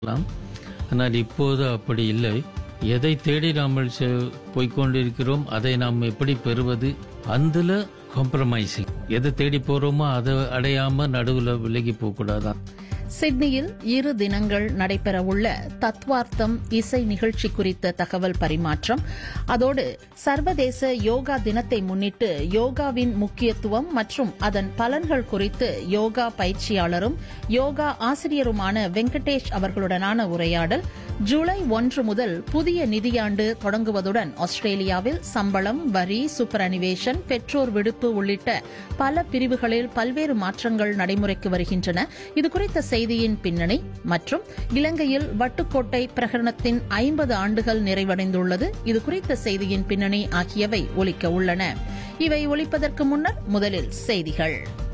இருக்கலாம் ஆனால் இப்போது அப்படி இல்லை எதை தேடி நாம் போய்கொண்டிருக்கிறோம் அதை நாம் எப்படி பெறுவது అందులో காம்ப்ரமைசிங் எதை தேடி போறோமோ அதை அடையாம நடுவுல விலகி போக கூடாதான் சிட்னியில் இரு தினங்கள் நடைபெறவுள்ள தத்வார்த்தம் இசை நிகழ்ச்சி குறித்த தகவல் பரிமாற்றம் அதோடு சர்வதேச யோகா தினத்தை முன்னிட்டு யோகாவின் முக்கியத்துவம் மற்றும் அதன் பலன்கள் குறித்து யோகா பயிற்சியாளரும் யோகா ஆசிரியருமான வெங்கடேஷ் அவர்களுடனான உரையாடல் ஜூலை ஒன்று முதல் புதிய நிதியாண்டு தொடங்குவதுடன் ஆஸ்திரேலியாவில் சம்பளம் வரி சூப்பர் அனிவேஷன் பெற்றோர் விடுப்பு உள்ளிட்ட பல பிரிவுகளில் பல்வேறு மாற்றங்கள் நடைமுறைக்கு வருகின்றன இதுகுறித்த செய்தியின் பின்னணி மற்றும் இலங்கையில் வட்டுக்கோட்டை பிரகடனத்தின் ஐம்பது ஆண்டுகள் நிறைவடைந்துள்ளது இதுகுறித்த செய்தியின் பின்னணி ஆகியவை ஒலிக்க உள்ளன இவை ஒலிப்பதற்கு முன்னர் முதலில் செய்திகள்